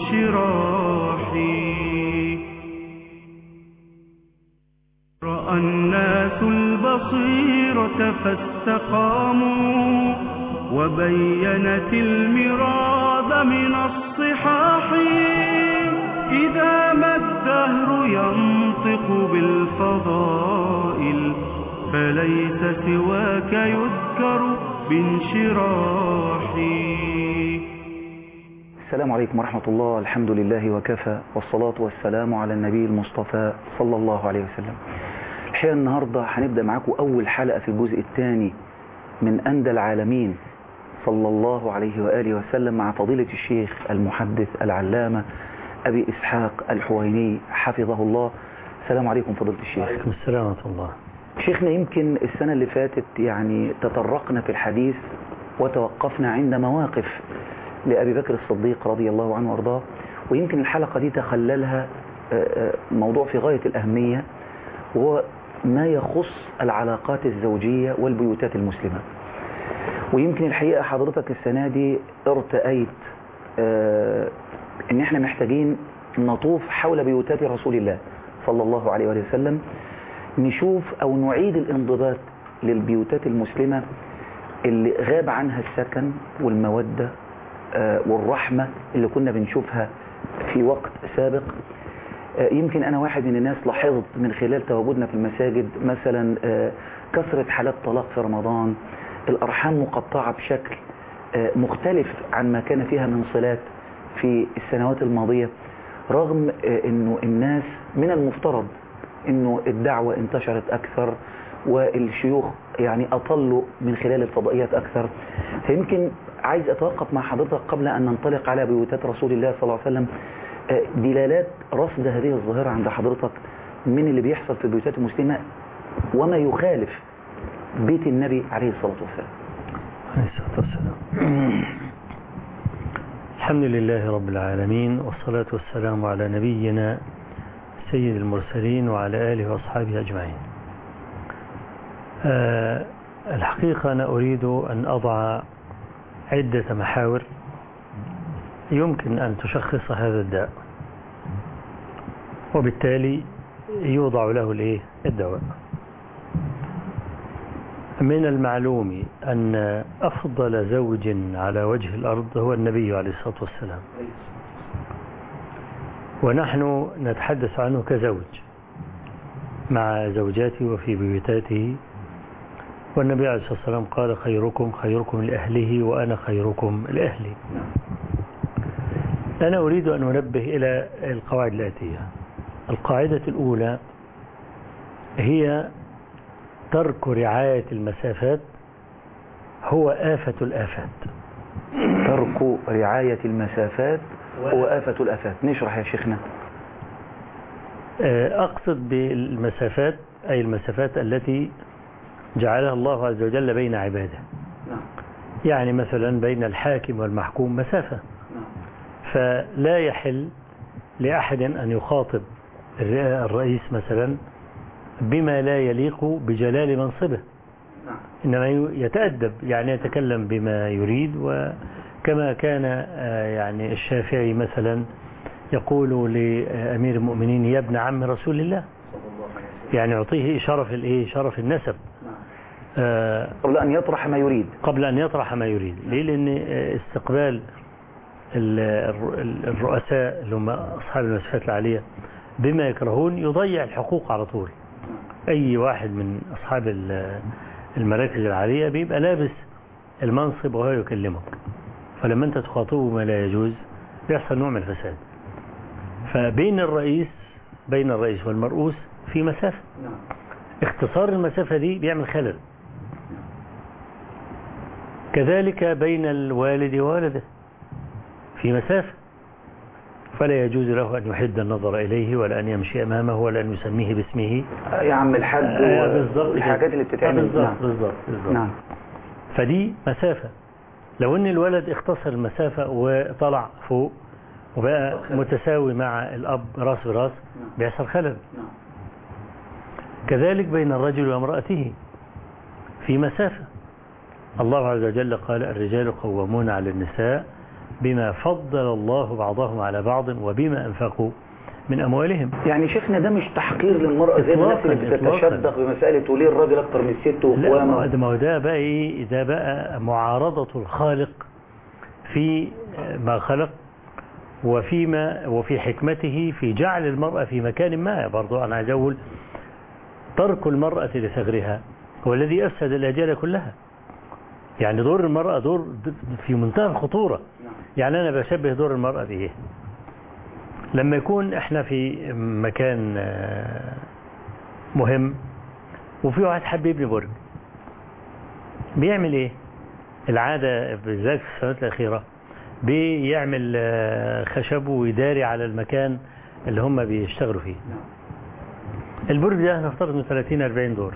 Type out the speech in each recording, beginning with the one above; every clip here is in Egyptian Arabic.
بانشراحي رأى الناس البصيرة فاستقاموا وبينت المراد من الصحاح إذا ما الدهر ينطق بالفضائل فليس سواك يذكر بانشراحي السلام عليكم ورحمة الله الحمد لله وكفى والصلاة والسلام على النبي المصطفى صلى الله عليه وسلم الحقيقة النهاردة هنبدأ معاكم أول حلقة في الجزء الثاني من أندى العالمين صلى الله عليه وآله وسلم مع فضيلة الشيخ المحدث العلامة أبي إسحاق الحويني حفظه الله السلام عليكم فضيلة الشيخ عليكم السلام ورحمة الله شيخنا يمكن السنة اللي فاتت يعني تطرقنا في الحديث وتوقفنا عند مواقف لأبي بكر الصديق رضي الله عنه وارضاه ويمكن الحلقة دي تخللها موضوع في غاية الأهمية وهو ما يخص العلاقات الزوجية والبيوتات المسلمة ويمكن الحقيقة حضرتك السنة دي ارتأيت ان احنا محتاجين نطوف حول بيوتات رسول الله صلى الله عليه وآله وسلم نشوف او نعيد الانضباط للبيوتات المسلمة اللي غاب عنها السكن والمودة والرحمة اللي كنا بنشوفها في وقت سابق يمكن أنا واحد من الناس لاحظت من خلال تواجدنا في المساجد مثلا كثرة حالات طلاق في رمضان الأرحام مقطعة بشكل مختلف عن ما كان فيها من صلات في السنوات الماضية رغم أنه الناس من المفترض أنه الدعوة انتشرت أكثر والشيوخ يعني أطلوا من خلال الفضائيات أكثر فيمكن عايز أتوقف مع حضرتك قبل أن ننطلق على بيوتات رسول الله صلى الله عليه وسلم دلالات رصد هذه الظاهرة عند حضرتك من اللي بيحصل في البيوتات المسلمة وما يخالف بيت النبي عليه الصلاة والسلام عليه الصلاة والسلام الحمد لله رب العالمين والصلاة والسلام على نبينا سيد المرسلين وعلى آله وأصحابه أجمعين أه الحقيقة أنا أريد أن أضع عدة محاور يمكن أن تشخص هذا الداء وبالتالي يوضع له الايه الدواء من المعلوم أن أفضل زوج على وجه الأرض هو النبي عليه الصلاة والسلام ونحن نتحدث عنه كزوج مع زوجاته وفي بيوتاته والنبي عليه الصلاة والسلام قال خيركم خيركم لأهله وأنا خيركم لأهلي أنا أريد أن أنبه إلى القواعد الآتية القاعدة الأولى هي ترك رعاية المسافات هو آفة الآفات ترك رعاية المسافات هو آفة الآفات نشرح يا شيخنا أقصد بالمسافات أي المسافات التي جعلها الله عز وجل بين عباده يعني مثلا بين الحاكم والمحكوم مسافة فلا يحل لأحد أن يخاطب الرئيس مثلا بما لا يليق بجلال منصبه إنما يتأدب يعني يتكلم بما يريد وكما كان يعني الشافعي مثلا يقول لأمير المؤمنين يا ابن عم رسول الله يعني يعطيه شرف الايه شرف النسب قبل أن يطرح ما يريد قبل أن يطرح ما يريد ليه لأن استقبال الرؤساء اللي هم أصحاب المسافات العالية بما يكرهون يضيع الحقوق على طول أي واحد من أصحاب المراكز العالية بيبقى لابس المنصب وهو يكلمك فلما أنت تخاطبه ما لا يجوز بيحصل نوع من الفساد فبين الرئيس بين الرئيس والمرؤوس في مسافة اختصار المسافة دي بيعمل خلل كذلك بين الوالد ووالده في مسافة فلا يجوز له أن يحد النظر إليه ولا أن يمشي أمامه ولا أن يسميه باسمه يا عم الحاج آه بالضبط الحاجات اللي بتتعمل بالضبط نعم. بالضبط بالضبط نعم فدي مسافة لو ان الولد اختصر المسافة وطلع فوق وبقى متساوي مع الأب راس براس بيحصل خلل كذلك بين الرجل وامرأته في مسافة الله عز وجل قال الرجال قوامون على النساء بما فضل الله بعضهم على بعض وبما أنفقوا من أموالهم يعني شيخنا ده مش تحقير للمرأة زي الناس اللي إطلاقاً، إطلاقاً. بتتشدق بمسألة وليه الراجل أكتر من الست لا ما وقوامه هو ده- ما هو ده بقى ايه ده بقى معارضة الخالق في ما خلق وفيما وفي حكمته في جعل المرأة في مكان ما برضو أنا عايز أقول ترك المرأة لثغرها هو الذي أفسد الأجيال كلها يعني دور المرأة دور في منتهى الخطورة يعني أنا بشبه دور المرأة بإيه لما يكون إحنا في مكان آه، مهم وفي واحد حب يبني برج بيعمل ايه العادة بالذات في السنوات الأخيرة بيعمل آه، خشب ويداري على المكان اللي هم بيشتغلوا فيه البرج ده نفترض انه 30 40 دور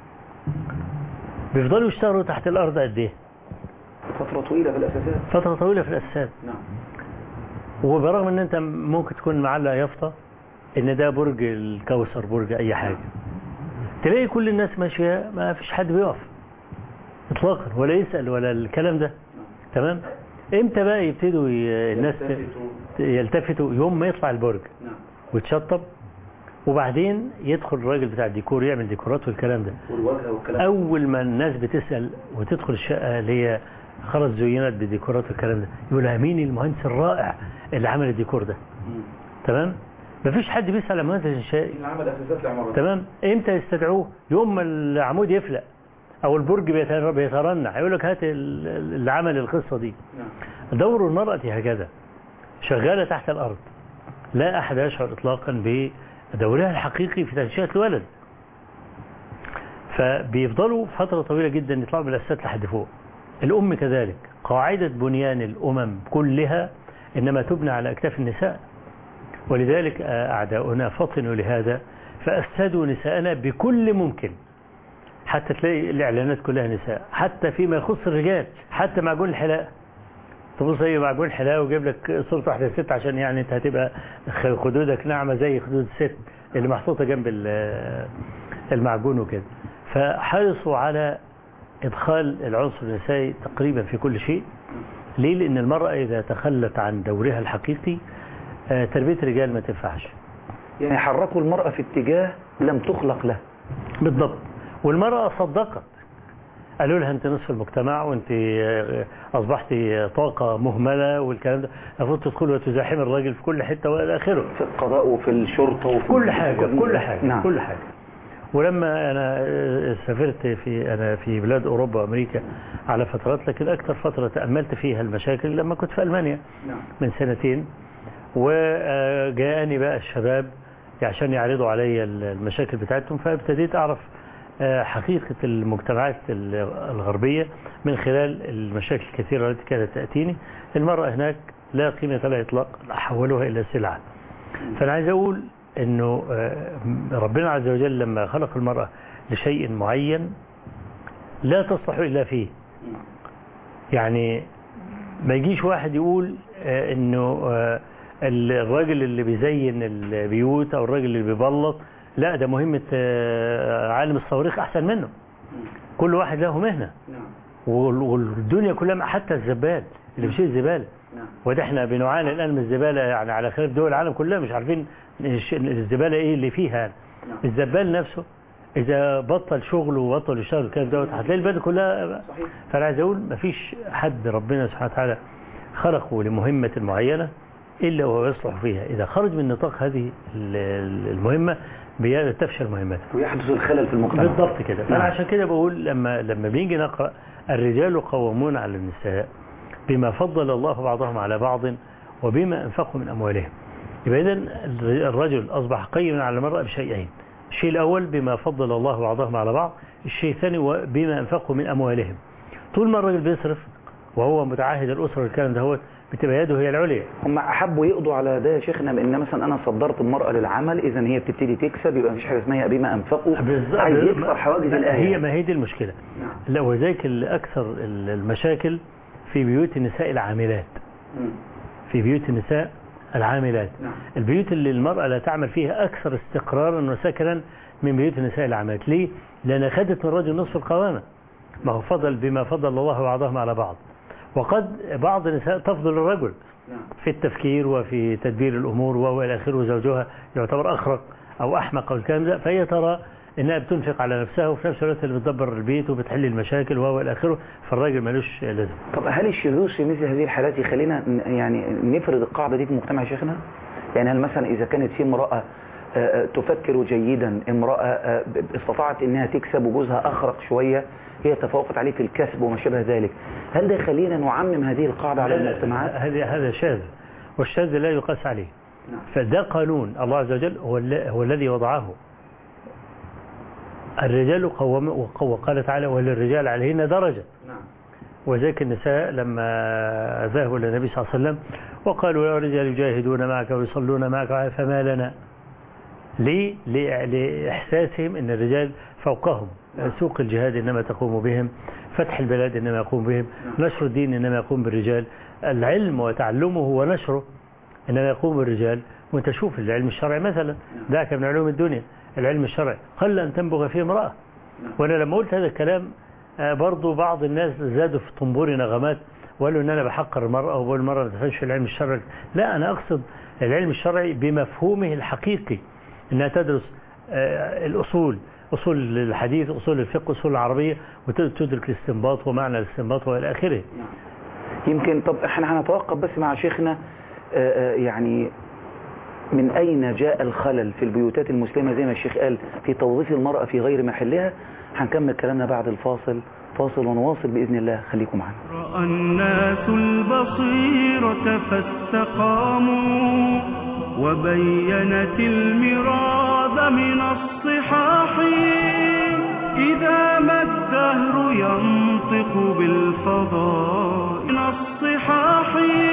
بيفضلوا يشتغلوا تحت الأرض قد ايه فترة طويلة في الأساسات فترة طويلة في الأساسات نعم وبرغم ان انت ممكن تكون معلق يافطة ان ده برج الكوثر برج اي حاجة تلاقي كل الناس ماشية ما فيش حد بيقف اطلاقا ولا يسأل ولا الكلام ده تمام امتى بقى يبتدوا ي- الناس ت- ت- يلتفتوا يوم ما يطلع البرج نعم ويتشطب وبعدين يدخل الراجل بتاع الديكور يعمل ديكورات والكلام ده والواجهة والكلام اول ما الناس بتسأل وتدخل الشقة اللي هي خلاص زينت بالديكورات والكلام ده يقول لها مين المهندس الرائع اللي عمل الديكور ده مم. تمام مفيش حد بيسأل على مهندس الشقة اللي عمل أساسات العمارة تمام امتى يستدعوه يوم ما العمود يفلق او البرج بيتر- بيترنح يقول لك هات ال- ال- اللي عمل القصة دي نعم دور المرأة هكذا شغالة تحت الأرض لا أحد يشعر إطلاقا بدورها الحقيقي في تنشئة الولد فبيفضلوا فترة طويلة جدا يطلعوا بالأساسات لحد فوق الأم كذلك قاعدة بنيان الأمم كلها إنما تبنى على أكتاف النساء ولذلك أعداؤنا فطنوا لهذا فأفسدوا نساءنا بكل ممكن حتى تلاقي الإعلانات كلها نساء حتى فيما يخص الرجال حتى معجون الحلاقة تبص ايه معجون حلاقة وجايب لك صورة واحدة ست عشان يعني انت هتبقى خ- خدودك ناعمة زي خدود الست اللي محطوطة جنب ال- المعجون وكده فحرصوا على إدخال العنصر النسائي تقريبا في كل شيء ليه لأن المرأة إذا تخلت عن دورها الحقيقي آه، تربية الرجال ما تنفعش يعني حركوا المرأة في اتجاه لم تخلق له بالضبط والمرأة صدقت قالوا لها انت نصف المجتمع وانت آه، اصبحت طاقة مهملة والكلام ده المفروض تدخل وتزاحم الراجل في كل حتة والى اخره في القضاء وفي الشرطة وفي كل حاجة في كل حاجة نعم كل حاجة ولما انا آه، سافرت في انا في بلاد اوروبا وامريكا على فترات لكن اكثر فترة تأملت فيها المشاكل لما كنت في المانيا نعم من سنتين وجاءني بقى الشباب عشان يعرضوا علي المشاكل بتاعتهم فابتديت أعرف آه، حقيقة المجتمعات ال- الغربية من خلال المشاكل الكثيرة التي كانت تأتيني المرأة هناك لا قيمة لها إطلاق حولوها إلى سلعة فأنا عايز أقول أنه آه، ربنا عز وجل لما خلق المرأة لشيء معين لا تصلح إلا فيه يعني ما يجيش واحد يقول آه، انه آه، الراجل اللي بيزين البيوت او الراجل اللي بيبلط لا ده مهمة آه، عالم الصواريخ احسن منه كل واحد له مهنة نعم وال- والدنيا كلها حتى الزبال اللي بيشيل الزبالة نعم وده احنا بنعاني الان من الزبالة يعني على خلاف دول العالم كلها مش عارفين الش- الزبالة ايه اللي فيها نعم. الزبال نفسه اذا بطل شغله وبطل يشتغل الكلام دوت هتلاقي البلد كلها صحيح فانا عايز اقول مفيش حد ربنا سبحانه وتعالى خلقه لمهمة معينة إلا وهو يصلح فيها إذا خرج من نطاق هذه ال- ال- المهمة بي- تفشل مهمته ويحدث الخلل في المجتمع بالضبط كده فأنا نعم. عشان كده بقول لما لما بنيجي نقرأ الرجال قوامون على النساء بما فضل الله بعضهم على بعض وبما أنفقوا من أموالهم يبقى إذن الرجل أصبح قيما على المرأة بشيئين الشيء الأول بما فضل الله بعضهم على بعض الشيء الثاني بما أنفقوا من أموالهم طول ما الراجل بيصرف وهو متعاهد الأسرة والكلام ده هو بتبقى يده هي العليا هم احبوا يقضوا على ده يا شيخنا بان مثلا انا صدرت المرأة للعمل اذا هي بتبتدي تكسب يبقى مفيش حاجة اسمها بما انفقوا بالظبط. عايز يكسر حواجز هي الايه ما هي دي المشكلة نعم لا وذلك أكثر المشاكل في بيوت النساء العاملات مم. في بيوت النساء العاملات نعم البيوت اللي المرأة لا تعمل فيها أكثر استقرارا وسكنا من بيوت النساء العاملات ليه؟ لأن خدت من الرجل نصف القوامة ما هو فضل بما فضل الله بعضهم على بعض وقد بعض النساء تفضل الرجل نعم في التفكير وفي تدبير الأمور وإلى آخره وزوجها يعتبر أخرق أو أحمق أو الكلام ده فهي ترى إنها بتنفق على نفسها وفي نفس الوقت اللي بتدبر البيت وبتحل المشاكل وإلى آخره فالراجل ملوش لازمة طب هل الشذوذ في مثل هذه الحالات يخلينا ن- يعني نفرض القاعدة دي في المجتمع يا شيخنا؟ يعني هل مثلا إذا كانت في امرأة آه، آه، تفكر جيدا امرأة آه، ب- استطاعت انها تكسب وجوزها اخرق شوية هي تفوقت عليه في الكسب وما شابه ذلك هل ده يخلينا نعمم هذه القاعدة على المجتمعات؟ هذا هذا شاذ والشاذ لا يقاس عليه نعم. فده قانون الله عز وجل هو, ال- هو الذي وضعه الرجال قوام وقال تعالى وللرجال عليهن درجة نعم وذلك النساء لما ذهبوا إلى النبي صلى الله عليه وسلم وقالوا يا رجال يجاهدون معك ويصلون معك فما لنا ليه؟ ليه- لإحساسهم أن الرجال فوقهم سوق الجهاد إنما تقوم بهم فتح البلاد إنما يقوم بهم نشر الدين إنما يقوم بالرجال العلم وتعلمه ونشره إنما يقوم بالرجال وانت شوف العلم الشرعي مثلا ذاك من علوم الدنيا العلم الشرعي قل أن تنبغ فيه امرأة وأنا لما قلت هذا الكلام آه، برضو بعض الناس زادوا في طنبوري نغمات وقالوا ان انا بحقر المرأة وبقول المرأة ما تفهمش في العلم الشرعي لا انا اقصد العلم الشرعي بمفهومه الحقيقي انها تدرس آه، الاصول اصول الحديث اصول الفقه اصول العربية وتدرك الاستنباط ومعنى الاستنباط والى اخره يمكن طب احنا هنتوقف بس مع شيخنا آه، آه، يعني من أين جاء الخلل في البيوتات المسلمة زي ما الشيخ قال في توظيف المرأة في غير محلها هنكمل كلامنا بعد الفاصل فاصل ونواصل بإذن الله خليكم معنا رأى الناس البصيرة فاستقاموا وبينت المراد من الصحاح إذا ما الدهر ينطق بالفضاء من الصحاح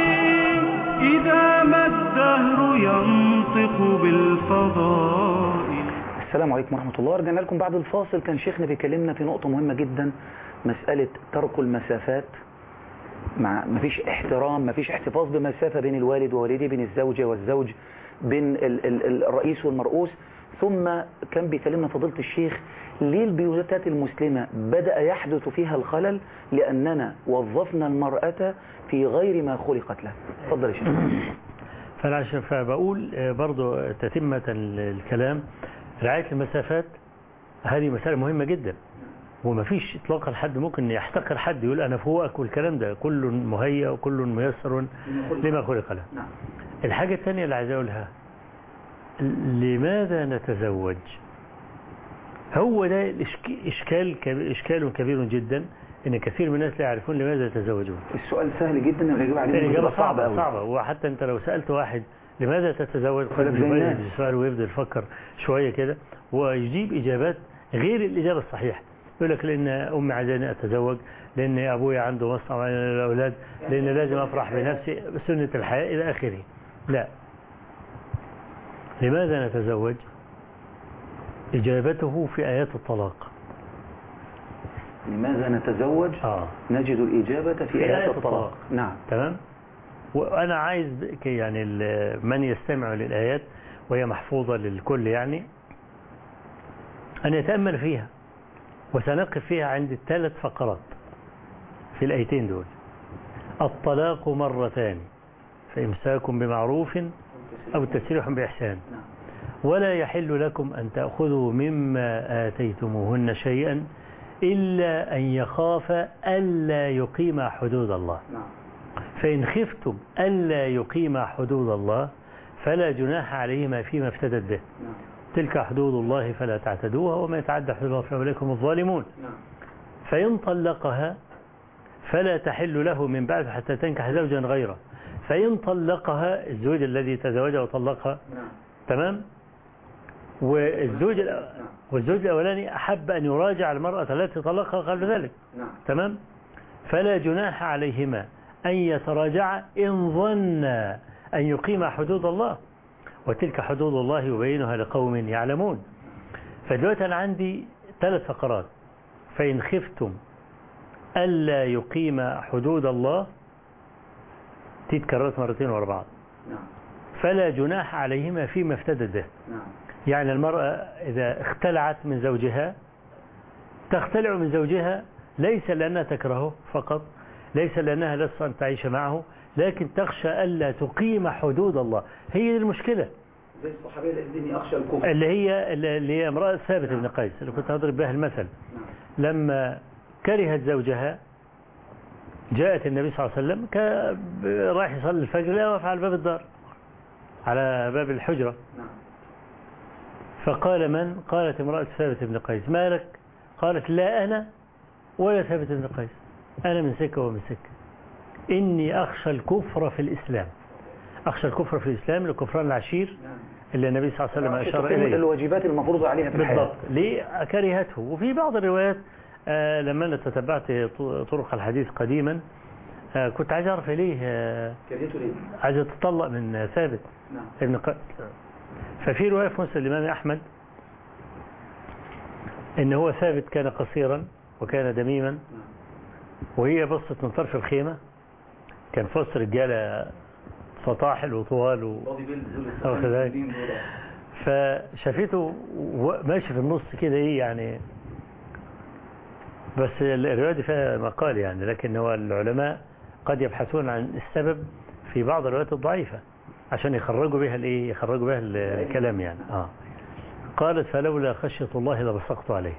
إذا ما الدهر ينطق بالفضاء السلام عليكم ورحمة الله رجعنا لكم بعد الفاصل كان شيخنا بيكلمنا في نقطة مهمة جدا مسألة ترك المسافات مع مفيش احترام مفيش احتفاظ بمسافة بين الوالد ووالده بين الزوجة والزوج بين ال ال ال الرئيس والمرؤوس ثم كان بيكلمنا فضيلة الشيخ ليه البيوتات المسلمة بدأ يحدث فيها الخلل لأننا وظفنا المرأة في غير ما خلقت له اتفضل يا شيخ فانا عشان فبقول آه، برضو تتمة الكلام رعاية المسافات هذه مسألة مهمة جدا ومفيش اطلاقا حد ممكن يحتقر حد يقول انا فوقك والكلام ده كل مهيأ وكل ميسر لما خلق له نعم الحاجة الثانية اللي عايز اقولها لماذا نتزوج هو ده الإشك- إشكال كبير إشكال كبير جدا إن كثير من الناس لا يعرفون لماذا يتزوجون السؤال سهل جدا والإجابة عليه الإجابة بتبقى صعبة أوي صعبة وحتى أنت لو سألت واحد لماذا تتزوج يقول لك قد زي يبين الناس. السؤال ويبدأ يفكر شوية كده ويجيب إجابات غير الإجابة الصحيحة يقول لك لأن أمي عايزاني أتزوج لأن أبويا عنده مصنع وأنا الأولاد لأن لازم أفرح بنفسي سنة الحياة إلى آخره لا لماذا نتزوج إجابته في آيات الطلاق لماذا نتزوج آه. نجد الإجابة في آيات الطلاق نعم تمام وأنا عايز ك- يعني ال- من يستمع للآيات وهي محفوظة للكل يعني أن يتأمل فيها وسنقف فيها عند الثلاث فقرات في الآيتين دول الطلاق مرتان فإمساك بمعروف أو تسريح بإحسان نعم. ولا يحل لكم أن تأخذوا مما آتيتموهن شيئا إلا أن يخاف ألا يقيم حدود الله نعم فإن خفتم ألا يقيم حدود الله فلا جناح عليهما فيما افتدت به نعم تلك حدود الله فلا تعتدوها وما يتعدى حدود الله فأولئك هم الظالمون نعم فإن طلقها فلا تحل له من بعد حتى تنكح زوجا غيره فإن طلقها الزوج الذي تزوجها وطلقها نعم تمام والزوج الأ- والزوج الأولاني أحب أن يراجع المرأة التي طلقها قبل ذلك نعم تمام فلا جناح عليهما أن يتراجعا إن ظنا أن يقيم حدود الله وتلك حدود الله يبينها لقوم يعلمون فدلوقتي أنا عندي ثلاث فقرات فإن خفتم ألا يقيم حدود الله تتكررت مرتين ورا بعض نعم فلا جناح عليهما فيما افتدت به نعم يعني المرأة إذا اختلعت من زوجها تختلع من زوجها ليس لأنها تكرهه فقط ليس لأنها لست أن تعيش معه لكن تخشى ألا تقيم حدود الله هي دي المشكلة زي الصحابية اللي أخشى الكفر اللي هي اللي هي امرأة ثابت بن قيس اللي كنت أضرب بها المثل نعم لما كرهت زوجها جاءت النبي صلى الله عليه وسلم ك- رايح يصلي الفجر لا واقف على باب الدار على باب الحجرة نعم فقال من قالت امرأة ثابت بن قيس ما لك قالت لا أنا ولا ثابت بن قيس أنا من سكة ومن سكة إني أخشى الكفر في الإسلام أخشى الكفر في الإسلام لكفران العشير نعم اللي النبي صلى الله عليه وسلم أشار تقيم إليه الواجبات المفروضة عليها في الحياة بالضبط ليه كرهته وفي بعض الروايات آه لما أنا تتبعت ط- طرق الحديث قديما آه كنت عايز أعرف ليه آه كرهته ليه؟ عايز تطلق من آه، ثابت نعم ابن قيس ففي رواية في مسند الإمام أحمد إن هو ثابت كان قصيرا وكان دميما نعم وهي بصت من طرف الخيمة كان في وسط رجالة فطاحل وطوال و... بودي بيلد دول أو كذلك. الدين دول. فشافته و- ماشي في النص كده ايه يعني بس الرواية دي فيها مقال يعني لكن هو العلماء قد يبحثون عن السبب في بعض الروايات الضعيفة عشان يخرجوا بها الايه يخرجوا بها ال- الكلام يعني اه قالت فلولا خشية الله لبصقت عليه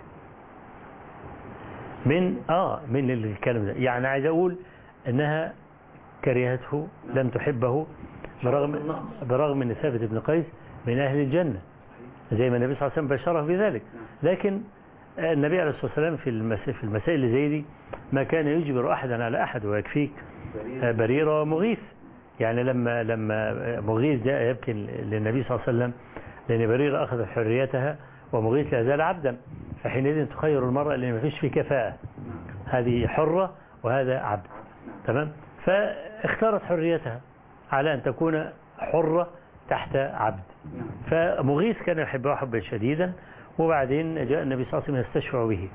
من اه من الكلام ده يعني عايز اقول انها كرهته لم تحبه برغم برغم ان ثابت بن قيس من اهل الجنه زي ما النبي صلى الله عليه وسلم بشره بذلك لكن النبي عليه الصلاه والسلام في المس- في المسائل اللي زي دي ما كان يجبر احدا على احد ويكفيك بريرة ومغيث يعني لما لما مغيث جاء يبكي للنبي صلى الله عليه وسلم لأن بريرة أخذت حريتها ومغيث لا زال عبدا فحينئذ تخير المرأة لأن ما فيش في كفاءة هذه حرة وهذا عبد تمام فاختارت حريتها على أن تكون حرة تحت عبد نعم فمغيث كان يحبها حبا شديدا وبعدين جاء النبي صلى الله عليه وسلم يستشفع به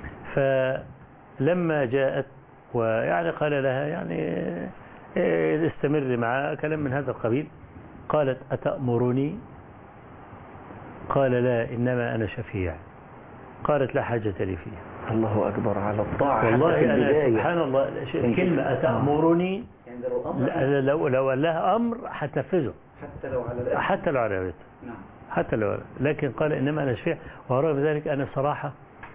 فلما جاءت ويعني قال لها يعني إيه، استمر معها كلام من هذا القبيل قالت أتأمرني قال لا إنما أنا شفيع قالت لا حاجة لي فيها الله أكبر على الطاعة حتى والله في أنا البداية سبحان الله كلمة أتأمرني يعني ده لو أمر لا- لو لو قال لها أمر هتنفذه حتى لو على الأقل حتى لو على بيته نعم حتى لو لكن قال إنما أنا شفيع ورغم ذلك أنا بصراحة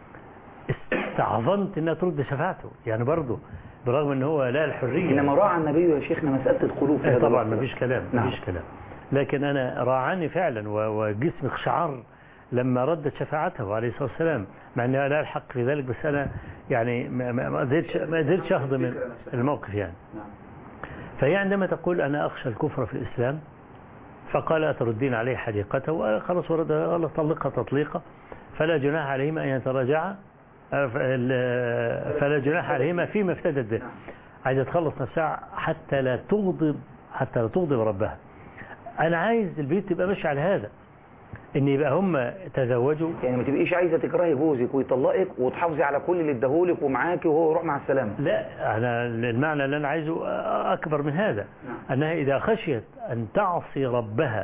استعظمت أنها ترد شفاعته يعني برضه برغم أن هو لا الحرية إنما راعى النبي يا شيخنا مسألة القلوب في إيه هذا طبعا الوقت. ما فيش كلام نعم. ما فيش كلام لكن أنا راعني فعلا و- وجسمي اقشعر لما ردت شفاعته عليه الصلاة والسلام مع أني لا الحق في ذلك بس أنا يعني ما ما- ما قدرتش ما قدرتش أهضم الموقف يعني نعم فهي عندما تقول أنا أخشى الكفر في الإسلام فقال أتردين عليه حديقته وخلاص ورد قال طلقها تطليقة فلا جناح عليهما أن يتراجعا آه، ف- ال- فلا جناح عليهما فيما افتدت به نعم. عايزة تخلص نفسها حتى لا تغضب حتى لا تغضب ربها أنا عايز البيت تبقى ماشي على هذا إن يبقى هم تزوجوا يعني ما تبقيش عايزة تكرهي جوزك ويطلقك وتحافظي على كل اللي اداهولك ومعاكي وهو يروح مع السلامة لا أنا المعنى اللي أنا عايزه أكبر من هذا نعم. أنها إذا خشيت أن تعصي ربها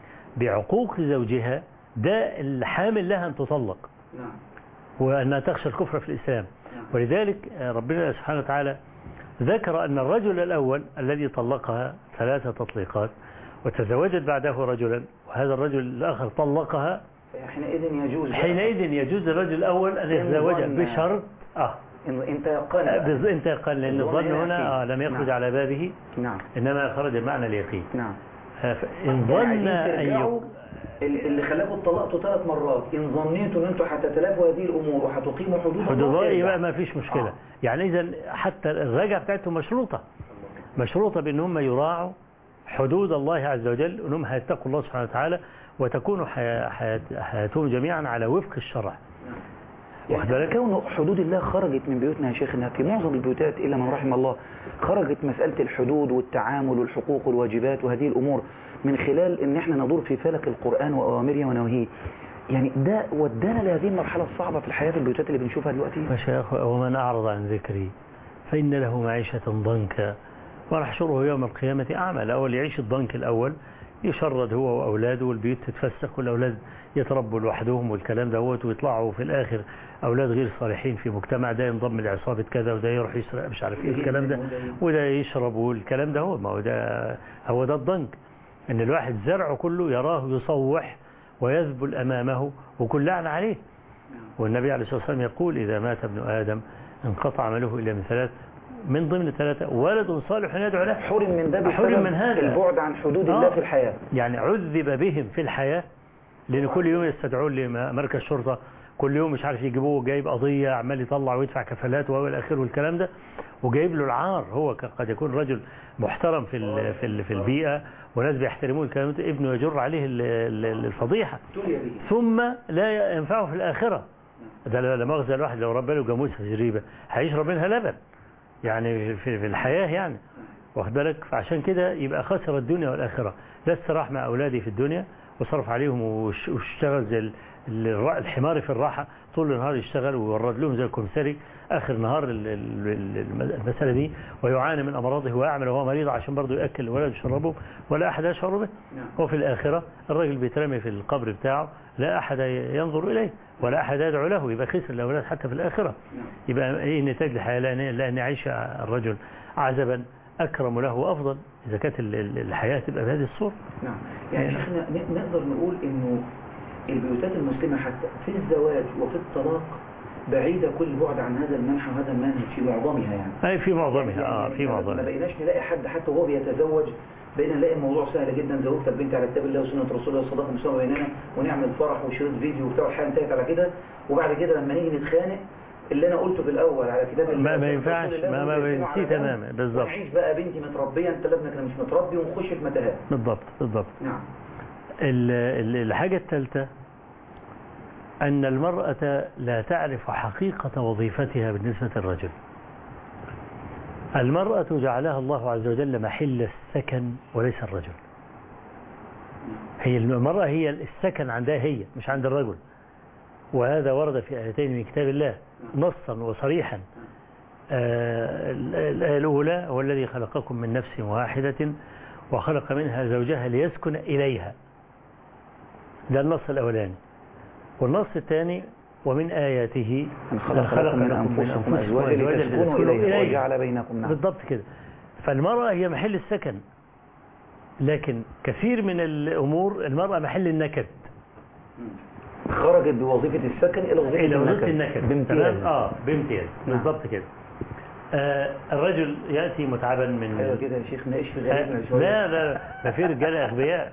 بعقوق زوجها ده الحامل لها أن تطلق نعم وأنها تخشى الكفر في الإسلام نعم. ولذلك ربنا سبحانه وتعالى ذكر أن الرجل الأول الذي طلقها ثلاثة تطليقات وتزوجت بعده رجلا وهذا الرجل الآخر طلقها حينئذ يجوز بقى. حينئذ يجوز الرجل الأول أن إن يتزوجها ظن- بشرط آه إن انت يقان بقى. بز- انت قال لأن الظن الظن هنا هنا يقين. آه لم يخرج نعم. على بابه نعم إنما خرج المعنى اليقين نعم آه، فإن ظن عايزين أن ترجعوا يق- ال- اللي خلاكم اتطلقتوا ثلاث مرات ان ظنيتوا ان انتوا هتتلافوا هذه الامور وهتقيموا حدود الله حدود الله ارجع. يبقى ما فيش مشكلة آه. يعني إذا حتى الرجعة بتاعتهم مشروطة مشروطة بأن هم يراعوا حدود الله عز وجل وأنهم هيتقوا الله سبحانه وتعالى وتكون حياة حياة حياتهم جميعا على وفق الشرع واخد يعني بالك؟ كون حدود الله خرجت من بيوتنا يا شيخنا في معظم البيوتات إلا من رحم الله خرجت مسألة الحدود والتعامل والحقوق والواجبات وهذه الأمور من خلال إن احنا ندور في فلك القرآن وأوامره ونواهيه يعني ده ودانا لهذه المرحلة الصعبة في الحياة في البيوتات اللي بنشوفها دلوقتي مشايخ ومن أعرض عن ذكري فإن له معيشة ضنكا ونحشره يوم القيامة أعمى الأول يعيش الضنك الأول يشرد هو وأولاده والبيوت تتفسخ والأولاد يتربوا لوحدهم والكلام دوت ويطلعوا في الآخر أولاد غير صالحين في مجتمع ده ينضم لعصابة كذا وده يروح يسرق مش عارف ايه الكلام ده وده يشرب والكلام ده هو ما هو ده هو ده الضنك ان الواحد زرعه كله يراه يصوح ويذبل أمامه وكل لعنة عليه والنبي عليه الصلاة والسلام يقول إذا مات ابن آدم انقطع عمله إلا من ثلاث من ضمن ثلاثة ولد صالح يدعو له حرم من ده حرم بسبب من هذا. البعد عن حدود آه. الله في الحياة يعني عذب بهم في الحياة لأن كل يوم يستدعون لمركز شرطة كل يوم مش عارف يجيبوه جايب قضية عمال يطلع ويدفع كفالات وإلى آخره والكلام ده وجايب له العار هو ك- قد يكون رجل محترم في ال في ال في البيئة وناس بيحترموه الكلام ده ابنه يجر عليه ال- ال- الفضيحة تولي به ثم لا ينفعه في الآخرة ده لا لا مؤاخذة الواحد لو ربى له جاموسة زريبة هيشرب منها لبن يعني في, في الحياة يعني واخد بالك فعشان كده يبقى خسر الدنيا والآخرة لا استراح مع أولادي في الدنيا وصرف عليهم وش- واشتغل زي ال- ال- الحمار في الراحة طول النهار يشتغل ويورد لهم زي الكمثري آخر نهار ال- ال- ال- المسألة دي ويعاني من أمراضه ويعمل وهو مريض عشان برضه يأكل الولد ويشربه ولا أحد يشعر به نعم. وفي الآخرة الراجل بيترمي في القبر بتاعه لا أحد ينظر إليه ولا أحد يدعو له يبقى خسر الأولاد حتى في الآخرة نعم. يبقى إيه نتاج الحياة لأن, لأن يعيش الرجل عزبا أكرم له وأفضل إذا كانت ال- ال- الحياة تبقى بهذه الصورة نعم يعني شيخنا ن- نقدر نقول انه البيوتات المسلمة حتى في الزواج وفي الطلاق بعيدة كل بعد عن هذا المنحى وهذا المنهج في معظمها يعني أي في معظمها آه في ما معظمها بقيناش نلاقي حد حتى وهو بيتزوج بقينا نلاقي الموضوع سهل جدا زوجت البنت على كتاب الله وسنة رسول الله صلى الله عليه وسلم بيننا ونعمل فرح وشريط فيديو وبتاع والحياة انتهت على كده وبعد كده لما نيجي نتخانق اللي انا قلته في الاول على كتاب الله ما- ما وسنة ينفعش، رسول الله ما- ما ونقسمه على بنسيه جنب تماما، بالظبط. ونعيش بقى بنتي متربية انت ابنك انا مش متربي ونخش في متاهات بالضبط بالضبط نعم ال- ال- الحاجة الثالثة أن المرأة لا تعرف حقيقة وظيفتها بالنسبة للرجل المرأة جعلها الله عز وجل محل السكن وليس الرجل هي المرأة هي السكن عندها هي مش عند الرجل وهذا ورد في آيتين من كتاب الله نصا وصريحا آه، الآية الأولى هو الذي خلقكم من نفس واحدة وخلق منها زوجها ليسكن إليها ده النص الأولاني والنص الثاني ومن آياته أن خلق لكم من أنفسكم أزواجا لتسكنوا إليها وجعل بينكم نعم بالضبط كده فالمرأة هي محل السكن لكن كثير من الأمور المرأة محل النكد خرجت بوظيفة السكن إلى وظيفة إلى وظيفة النكد بامتياز تمام؟ اه بامتياز نعم. بالضبط كده آه الرجل يأتي متعبا من أيوة كده يا شيخ ناقش في آه، غريبنا شوية لا لا ده في رجال أغبياء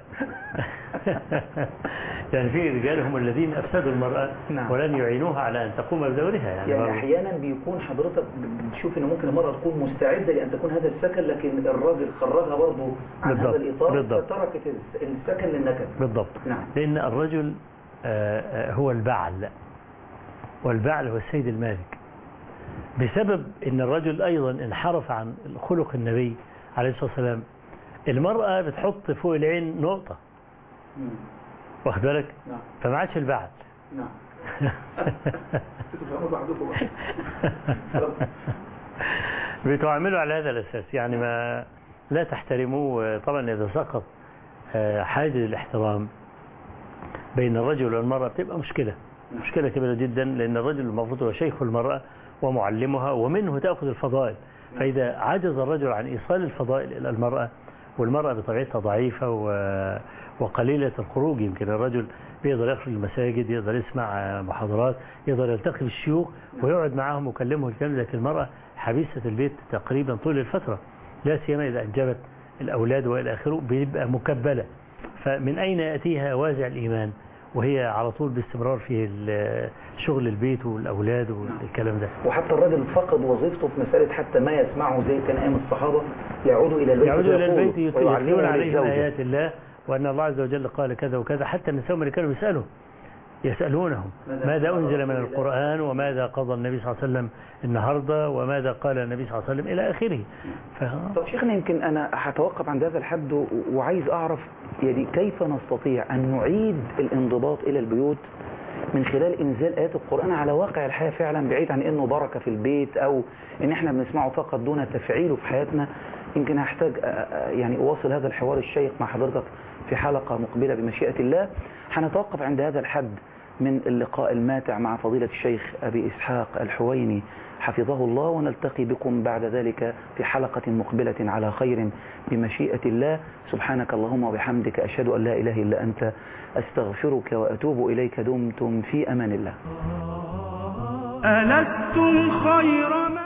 يعني في رجال هم الذين أفسدوا المرأة نعم. ولم يعينوها على أن تقوم بدورها يعني, يعني برضه. أحيانا بيكون حضرتك بتشوف إن ممكن المرأة تكون مستعدة لأن تكون هذا السكن لكن الراجل خرجها برضه عن بالضبط، هذا الإطار بالضبط. فتركت الس- السكن للنكد بالضبط نعم لأن الرجل آه، آه، هو البعل والبعل هو السيد المالك بسبب أن الرجل أيضا انحرف عن خلق النبي عليه الصلاة والسلام المرأة بتحط فوق العين نقطة مم. واخد بالك نعم فما عادش البعل نعم تفهموا بعضكم بقى. بتعاملوا على هذا الأساس يعني ما لا تحترموه طبعا إذا سقط آه، حاجز الاحترام بين الرجل والمرأة بتبقى مشكلة مشكلة كبيرة جدا لأن الرجل المفروض هو شيخ المرأة ومعلمها ومنه تأخذ الفضائل فإذا عجز الرجل عن إيصال الفضائل إلى المرأة والمرأة بطبيعتها ضعيفة و- وقليلة الخروج يمكن الرجل بيقدر يخرج المساجد يقدر يسمع محاضرات يقدر يلتقي بالشيوخ ويقعد معهم ويكلمه الكلام لكن المرأة حبيسة البيت تقريبا طول الفترة لا سيما إذا أنجبت الأولاد وإلى آخره بيبقى مكبلة فمن أين يأتيها وازع الإيمان وهي على طول باستمرار في ال- شغل البيت والأولاد والكلام ده وحتى الرجل فقد وظيفته في مسألة حتى ما يسمعه زي كان أيام الصحابة يعودوا إلى البيت يعودوا إلى فيقولوا البيت ويعلموا يتلون عليهم للزوجة. آيات الله وأن الله عز وجل قال كذا وكذا حتى النساء اللي كانوا يسألوا يسألونهم ماذا ماذا قال أنزل رسول من الله؟ القرآن وماذا قضى النبي صلى الله عليه وسلم النهاردة وماذا قال النبي صلى الله عليه وسلم إلى آخره ف- طب شيخنا يمكن أنا هتوقف عند هذا الحد و- وعايز أعرف يعني كيف نستطيع أن نعيد الانضباط إلى البيوت من خلال إنزال آيات القرآن على واقع الحياة فعلا بعيد عن إنه بركة في البيت أو إن إحنا بنسمعه فقط دون تفعيله في حياتنا يمكن هحتاج أ- أ- يعني أواصل هذا الحوار الشيق مع حضرتك في حلقة مقبلة بمشيئة الله هنتوقف عند هذا الحد من اللقاء الماتع مع فضيلة الشيخ أبي إسحاق الحويني حفظه الله ونلتقي بكم بعد ذلك في حلقة مقبلة على خير بمشيئة الله سبحانك اللهم وبحمدك أشهد أن لا إله إلا أنت أستغفرك وأتوب إليك دمتم في أمان الله ألستم خير من